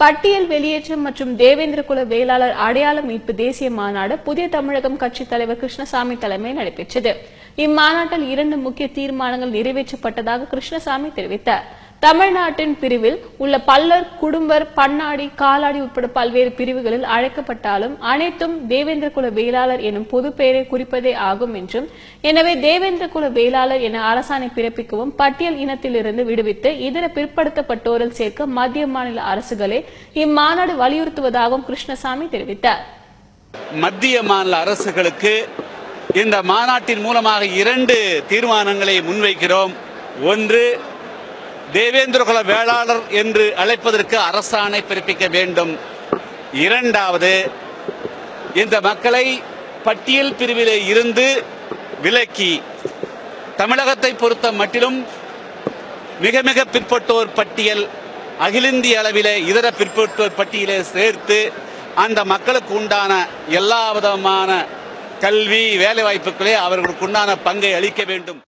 பட்டியல் வெளியேற்றம் மற்றும் தேவேந்திர குல வேளாளர் அடையாள மீட்பு தேசிய மாநாடு புதிய தமிழகம் கட்சித் தலைவர் கிருஷ்ணசாமி தலைமையில் நடைபெற்றது இம்மாநாட்டில் இரண்டு முக்கிய தீர்மானங்கள் நிறைவேற்றப்பட்டதாக கிருஷ்ணசாமி தெரிவித்தார் தமிழ்நாட்டின் பிரிவில் உள்ள பல்லர் குடும்பர் பன்னாடி காலாடி உட்பட பல்வேறு பிரிவுகளில் அழைக்கப்பட்டாலும் அனைத்தும் தேவேந்திர குல வேளாளர் எனும் பொது பெயரை குறிப்பதே ஆகும் என்றும் எனவே தேவேந்திர குல வேளாளர் என அரசாணை பிறப்பிக்கவும் பட்டியல் இனத்திலிருந்து விடுவித்து இதர பிற்படுத்தப்பட்டோரில் சேர்க்க மத்திய மாநில அரசுகளே இம்மாநாடு வலியுறுத்துவதாகவும் கிருஷ்ணசாமி தெரிவித்தார் மத்திய மாநில அரசுகளுக்கு இந்த மாநாட்டின் மூலமாக இரண்டு தீர்மானங்களை முன்வைக்கிறோம் ஒன்று தேவேந்திரகுல வேளாளர் என்று அழைப்பதற்கு அரசாணை பிறப்பிக்க வேண்டும் இரண்டாவது இந்த மக்களை பட்டியல் பிரிவிலே இருந்து விலக்கி தமிழகத்தை பொறுத்த மட்டிலும் மிக மிக பிற்பட்டோர் பட்டியல் அகில இந்திய அளவிலே இதர பிற்பட்டோர் பட்டியலை சேர்த்து அந்த மக்களுக்கு உண்டான எல்லா விதமான கல்வி வேலை வாய்ப்புகளே அவர்களுக்கு உண்டான பங்கை அளிக்க வேண்டும்